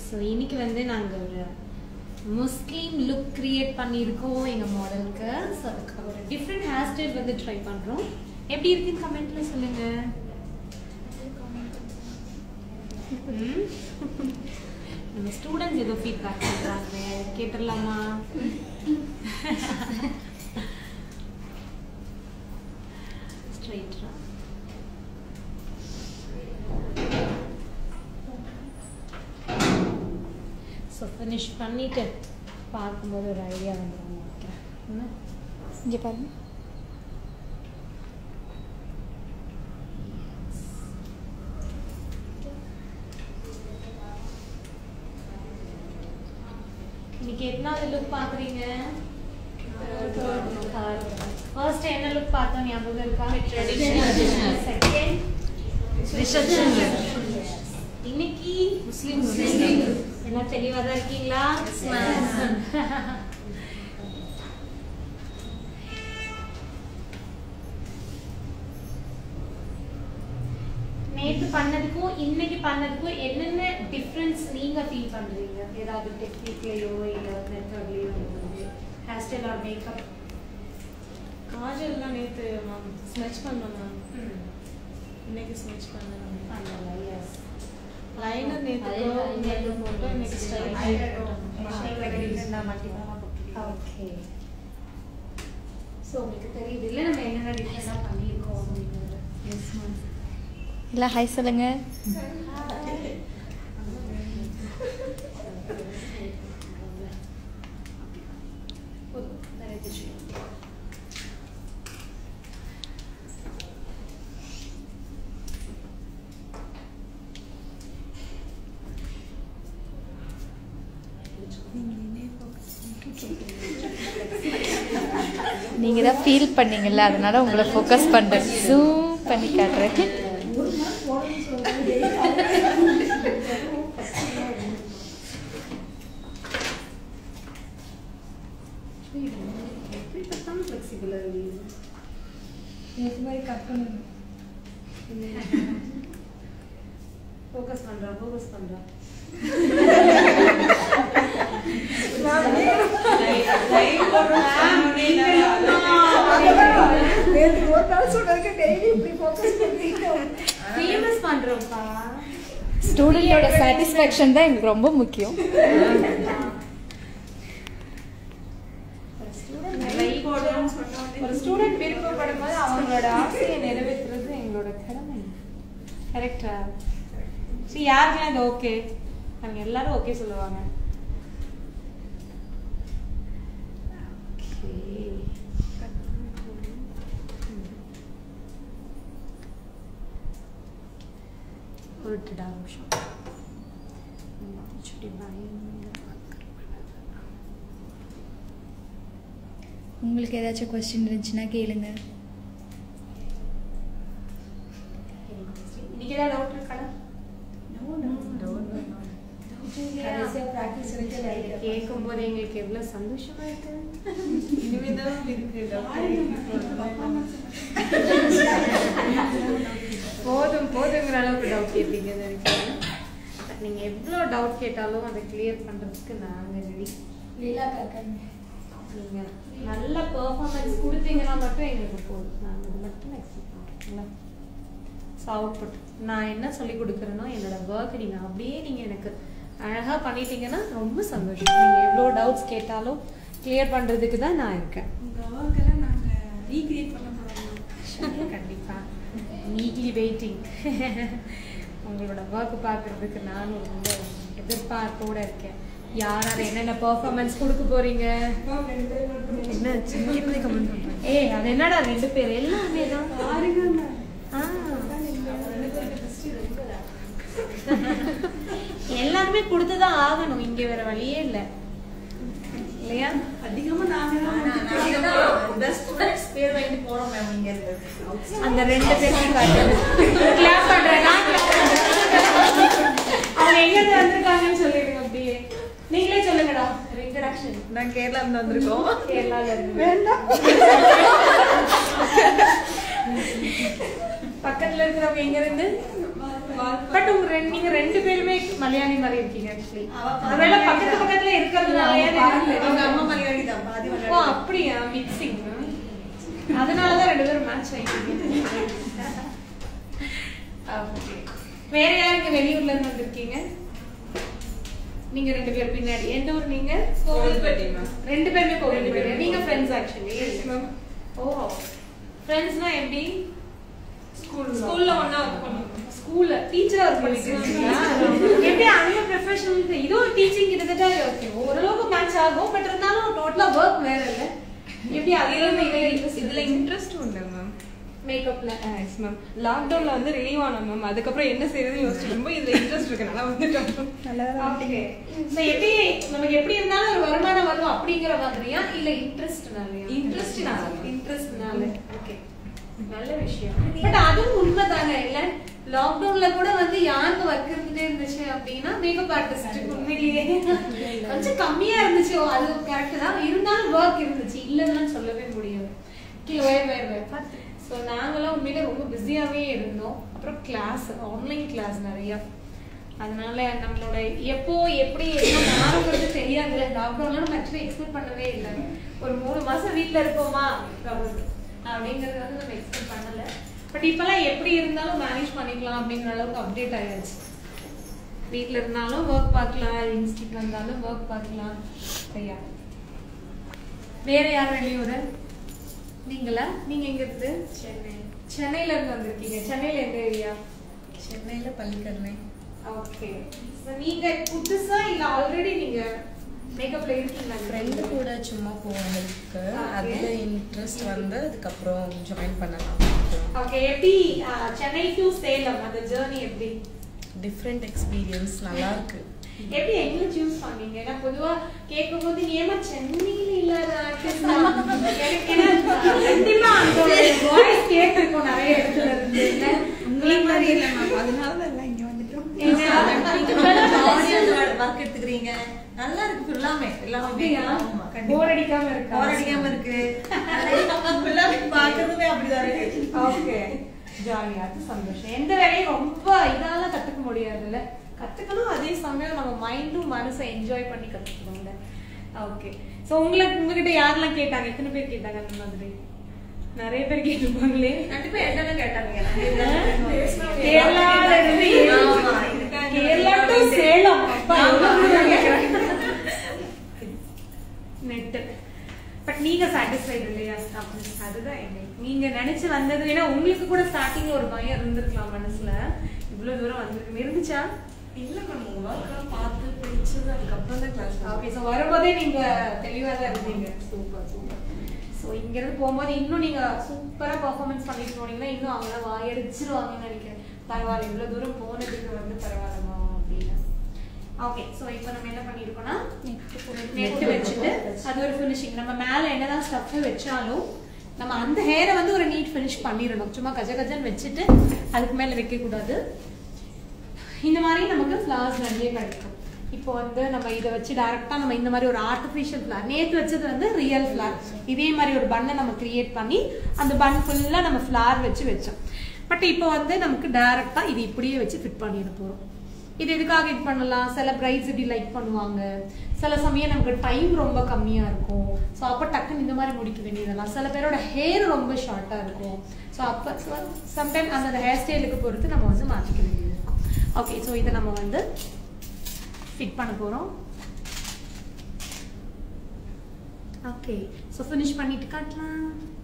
So இன்னைக்கு வந்து நாங்கள் ஒரு முஸ்லீம் லுக் கிரியேட் பண்ணியிருக்கோம் எங்கள் மாடலுக்கு ஸோ அதுக்கு ஒரு டிஃப்ரெண்ட் ஹேர் ஸ்டைல் வந்து ட்ரை பண்ணுறோம் எப்படி இருக்குன்னு கமெண்ட்ல சொல்லுங்க ம்? நம்ம ஸ்டூடெண்ட்ஸ் ஏதோ ஃபீட்பேக் பண்ணுறாங்க கேட்டுடலாமா ஸ்ட்ரைட்ரா ஸோ ஃபினிஷ் பண்ணிட்டு பார்க்கும்போது ஒரு ஐடியா வந்துடும் நினைக்கிறேன் என்ன இங்கே பாருங்க இன்னைக்கு எத்தனாவது லுக் பார்க்குறீங்க ஃபர்ஸ்ட் என்ன லுக் பார்த்தோம் ஞாபகம் இருக்கா செகண்ட் இன்னைக்கு முஸ்லீம் எல்லாம் தெளிவாக தான் இருக்கீங்களா நேத்து பண்ணதுக்கும் இன்னைக்கு பண்ணதுக்கும் என்னென்ன டிஃப்ரென்ஸ் நீங்க ஃபீல் பண்றீங்க ஏதாவது டெக்னிக்லயோ இல்ல மெத்தட்லயோ ஹேர் ஸ்டைல் ஆர் மேக்கப் காஜல்லாம் நேத்து மேம் ஸ்மெச் பண்ணோம் மேம் இன்னைக்கு ஸ்மெச் பண்ணேன் பண்ணல எஸ் லைனர் நேத்து நேத்து போட்டு இன்னைக்கு ஸ்டைல் ஓகே ஸோ உங்களுக்கு தெரியுது இல்லை நம்ம என்னென்ன டிஃப்ரெண்டாக பண்ணியிருக்கோம் அப்படிங்கிறது எஸ் மேம் எல்லாம் ஹாய் சொல்லுங்க நீங்க தான் ஃபீல் பண்ணீங்கல்ல அதனால உங்களை ஃபோக்கஸ் பண்றேன் ஜூம் பண்ணி காட்டுறேன் எப்படி பார்த்தாலும் ஃப்ளெக்சிபிளாக இருக்குது ஃபோக்கஸ் பண்றா ஃபோக்கஸ் பண்றா ஃபேமஸ் பண்றோம்ப்பா ஸ்டூடெண்டோட சாட்டிஸ்ஃபேக்ஷன் தான் எங்களுக்கு ரொம்ப முக்கியம் ஒரு ஸ்டூடெண்ட் விருப்பப்படும் போது அவங்களோட ஆசையை நிறைவேற்றுறது எங்களோட கடமை கரெக்டா சரி யாருக்கெல்லாம் இது ஓகே அவங்க எல்லாரும் ஓகே சொல்லுவாங்க Okay. உருட்டுடா ஒரு நிமிஷம் சுட்டி பயங்கர உங்களுக்கு ஏதாச்சும் கொஸ்டின் இருந்துச்சுன்னா கேளுங்க இன்னைக்கு ஏதாவது டவுட் இருக்கா கேட்கும் போது எங்களுக்கு எவ்வளவு சந்தோஷமா இருக்கு இனிமேதான் இருக்கு போதும் போதுங்கிற அளவுக்கு டவுட் கேட்பீங்க நினைக்கிறேன் நீங்க எவ்வளோ டவுட் கேட்டாலும் அதை கிளியர் பண்றதுக்கு நாங்க ரெடி நீங்க நல்ல பெர்ஃபார்மன்ஸ் கொடுத்தீங்கன்னா மட்டும் எங்களுக்கு போதும் நாங்கள் அது மட்டும் எக்ஸ்பெக்ட் பண்ணுறோம் ஸோ அவுட்புட் நான் என்ன சொல்லி கொடுக்குறேனோ என்னோட ஒர்க் நீங்கள் அப்படியே நீங்கள் எனக்கு அழகாக பண்ணிட்டீங்கன்னா ரொம்ப சந்தோஷம் நீங்கள் எவ்வளோ டவுட்ஸ் கேட்டாலும் கிளியர் பண்ணுறதுக்கு தான் நான் இருக்கேன் உங்க ஒர்க்கெல்லாம் நாங்க ரீக்ரியேட் பண்ண போறோம் கண்டிப்பாக நீக்லி வெயிட்டிங் உங்களோட ஒர்க் பார்க்குறதுக்கு நானும் ரொம்ப எதிர்பார்ப்போட இருக்கேன் யார் யார் என்னென்ன பெர்ஃபார்மன்ஸ் கொடுக்க போறீங்க என்ன சின்ன கமெண்ட் பண்றேன் ஏய் அது என்னடா ரெண்டு பேர் எல்லாமே தான் ஆ. எல்லாருமே கொடுத்துதான் ஆகணும் இங்க வேற வழியே இல்ல இல்லையா அதிகமா நாங்க பெஸ்ட் ஃப்ரெண்ட்ஸ் பேர் வாங்கி போறோம் மேம் இங்க இருந்து அந்த ரெண்டு பேரும் கிளாப் பண்றேன் நான் clap பண்றேன். அவங்க எங்க இருந்து வந்திருக்காங்கன்னு சொல்லிடுங்க அப்படியே நீங்களே சொல்லுங்கடா இன்ட்ரடக்ஷன் நான் கேரளா இருந்து வந்திருக்கோம் கேரளால இருந்து வேண்டாம் பக்கத்துல இருக்கிறவங்க எங்க இருந்து பட் உங்க ரெண்டு நீங்க ரெண்டு பேருமே மலையாளி மாதிரி இருக்கீங்க ஆக்சுவலி அவ பாதி ஒருவேளை மலையாளி பக்கத்து தான். பக்கத்துல இருக்கிறதுனாலயா அவங்க அம்மா மலையாளி தான் பாதி ஓ மலையாளி அப்படியா மிக்சிங் அதனாலதான் ரெண்டு பேரும் மேட்ச் ஆயிட்டீங்க Okay. வேற யாருங்க வெளியூர்ல இருந்து வந்திருக்கீங்க நீங்க ரெண்டு பேர் பின்னாடி எந்த ஊர் நீங்க கோவில்பட்டி மேம் ரெண்டு பேருமே கோவில்பட்டி பேருமே நீங்க கோவில்பட்டி. ஃப்ரெண்ட்ஸ் ஆக்சுவலி மேம் ஓ ஃப்ரெண்ட்ஸ்னா எப்படி ஸ்கூல் ஸ்கூல்ல ஒண்ணா ஒர்க் பண்ணுவோம் ஸ்கூல்ல டீச்சரா ஒர்க் பண்ணிட்டு இருக்கீங்களா எப்படி அந்த ப்ரொஃபஷனல் இதுவும் டீச்சிங் கிட்டத்தட்ட ஓகே ஓரளவுக்கு மேட்ச் ஆகும் பட் இருந்தாலும் டோட்டலா ஒர்க் வேற இல்ல எப்படி அதிலும் இதுல இன்ட்ரெஸ்ட் உண்டு மேம் மேக்கப்ல எஸ் மேம் லாக்டவுன்ல வந்து ரிலீவ் ஆனோம் மேம் அதுக்கப்புறம் என்ன செய்யறதுன்னு யோசிச்சு ரொம்ப இதுல இன்ட்ரெஸ்ட் இருக்கனால வந்துட்டோம் ஓகே சோ எப்படி நமக்கு எப்படி இருந்தாலும் ஒரு வருமானம் வரும் அப்படிங்கிற மாதிரியா இல்ல இன்ட்ரெஸ்ட்னாலயா Interestனால. இன்ட்ரெஸ்ட்னால ஓகே நல்ல விஷயம் பட் அதுவும் உண்மைதானே இல்ல லாக்டவுன்ல கூட வந்து யாருக்கு ஒர்க் இருந்துட்டே இருந்துச்சு அப்படின்னா மேக்கப் ஆர்டிஸ்ட் உண்மையிலேயே கொஞ்சம் கம்மியா இருந்துச்சு ஓ, அது கரெக்ட் தான் இருந்தாலும் ஒர்க் இருந்துச்சு இல்லைன்னு சொல்லவே முடியாது Okay, வேற வேற வேற ஸோ நாங்களாம் உண்மையிலே ரொம்ப பிஸியாவே இருந்தோம் அப்புறம் கிளாஸ் ஆன்லைன் கிளாஸ் நிறைய அதனால நம்மளோட எப்போ எப்படி என்ன மாறுங்கிறது தெரியாது லாக்டவுன்ல நம்ம ஆக்சுவலி எக்ஸ்பெக்ட் பண்ணவே இல்லை ஒரு மூணு மாசம் வீட்ல இருப்போமா அவ்வளவு. அப்படிங்கறது வந்து நம்ம எக்ஸ்பெக்ட் பண்ணல பட் இப்பெல்லாம் எப்படி இருந்தாலும் மேனேஜ் பண்ணிக்கலாம் அப்படிங்கிற அளவுக்கு அப்டேட் ஆயாச்சு வீட்ல இருந்தாலும் ஒர்க் பார்க்கலாம் இன்ஸ்டியூட் வந்தாலும் ஒர்க் பார்க்கலாம் சரியா வேற யார் வெளியூர் நீங்களா நீங்க எங்க இருந்து சென்னை சென்னையில இருந்து வந்திருக்கீங்க சென்னையில எந்த ஏரியா சென்னையில பள்ளிக்கரணை ஓகே நீங்க புதுசா இல்ல ஆல்ரெடி நீங்க மேக்கப்ல இருக்கீங்களா ஃப்ரெண்டு கூட சும்மா போவதுக்கு Okay. அதுல இன்ட்ரெஸ்ட் வந்து அதுக்கப்புறம் ஜாயின் பண்ணலாம் ஓகே எப்படி அஹ், சென்னை டு சேலம் அந்த ஜேர்னி எப்படி டிஃப்ரெண்ட் எக்ஸ்பீரியன்ஸ் நல்லா இருக்கு எப்படி எங்க சூஸ் பண்ணீங்க ஏன்னா பொதுவா கேட்கும் போது நீ ஏமா சென்னையில இல்லாத artist ஆ? எனக்கு ஏன்னா, கண்டிப்பா அந்த வாய்ஸ் கேட்டிருக்கோம் நிறைய இடத்துல இருந்து இல்ல? உங்களை மாதிரி இல்ல மேம் அதனால தான் எல்லாம் இங்க வந்துட்டோம் ஒர்க் எடுத்துக்கிறீங்க நல்லா இருக்கு எல்லாமே எல்லாமே அப்படியா? ஆமா, கண்டிப்பா. Bore அடிக்காம இருக்கா? Bore அடிக்காம இருக்கு எல்லாமே பார்க்கறதுமே அப்படிதான் இருக்கு ஓகே ஜாலியா அது சந்தோஷம் எந்த வேலையும் ரொம்ப இதால கத்துக்க முடியாதுல்ல கத்துக்கணும் அதே சமயம் நம்ம மைண்டும் மனசை என்ஜாய் பண்ணி கத்துக்கணும்ல ஓகே சோ உங்களுக்கு உங்ககிட்ட யாரெல்லாம் கேட்டாங்க எத்தனை பேர் கேட்டாங்க அந்த மாதிரி நிறைய பேர் கேட்டிருப்பாங்களே கண்டிப்பா என்னென்ன கேட்டாங்க கேரளால இருந்து ஆமா, இதுக்காக கேரளா டு சேலம் அப்பா நெட் பட் நீங்க சாட்டிஸ்ஃபைடு இல்லையா அதுதான் எங்களுக்கு நீங்க நினைச்சு வந்தது ஏன்னா உங்களுக்கு கூட ஸ்டார்டிங்ல ஒரு பயம் இருந்திருக்கலாம் மனசுல இவ்வளவு தூரம் வந்திருக்கு இருந்துச்சா இல்ல மேம் ஒர்க் பார்த்து பிடிச்சது அதுக்கப்புறம் தான் கிளாஸ் ஓகே ஸோ வரும்போதே நீங்க தெளிவா தான் இருந்தீங்க சூப்பர் சூப்பர் ஸோ இங்கிருந்து போகும்போது இன்னும் நீங்க சூப்பரா பெர்ஃபார்மன்ஸ் பண்ணிட்டு போனீங்கன்னா இன்னும் அவங்க வாயடிச்சிருவாங்கன்னு நினைக்கிறேன் பரவாயில்ல இவ்வளவு தூரம் போனதுக்கு வந்து பரவாயில்லமா அப்படின்னு ஓகே ஸோ இப்போ நம்ம என்ன பண்ணியிருக்கோம்னா நெட் வச்சுட்டு அது ஒரு ஃபினிஷிங் நம்ம மேல என்னதான் ஸ்டஃப் வச்சாலும் நம்ம அந்த ஹேரை வந்து ஒரு நீட் ஃபினிஷ் பண்ணிடணும் சும்மா கஜ கஜன்னு வச்சுட்டு அதுக்கு மேல வைக்க கூடாது இந்த மாதிரி நமக்கு ஃப்ளவர்ஸ் நிறைய கிடைக்கும் இப்போ வந்து நம்ம இதை வச்சு டைரக்டா நம்ம இந்த மாதிரி ஒரு ஆர்டிஃபிஷியல் ஃப்ளவர் நேத்து வச்சது வந்து ரியல் ஃப்ளவர் இதே மாதிரி ஒரு பண்ணை நம்ம கிரியேட் பண்ணி அந்த பன் ஃபுல்லா நம்ம ஃப்ளவர் வச்சு வச்சோம் பட் இப்போ வந்து நமக்கு டைரக்டா இது இப்படியே வச்சு ஃபிட் பண்ணிட போறோம் இது எதுக்காக இது பண்ணலாம் சில பிரைட்ஸ் இப்படி லைக் பண்ணுவாங்க சில சமயம் நமக்கு டைம் ரொம்ப கம்மியா இருக்கும் ஸோ அப்போ டக்குன்னு இந்த மாதிரி முடிக்க வேண்டியதெல்லாம் சில பேரோட ஹேர் ரொம்ப ஷார்ட்டா இருக்கும் ஸோ அப்போ சம்டைம் அந்த ஹேர் ஸ்டைலுக்கு பொறுத்து நம்ம வந்து மாற்றிக்க வேண்டியது இருக்கும் ஓகே ஸோ இதை நம்ம வந்து ஃபிட் பண்ண போகிறோம் ஓகே ஸோ ஃபினிஷ் பண்ணிட்டு காட்டலாம்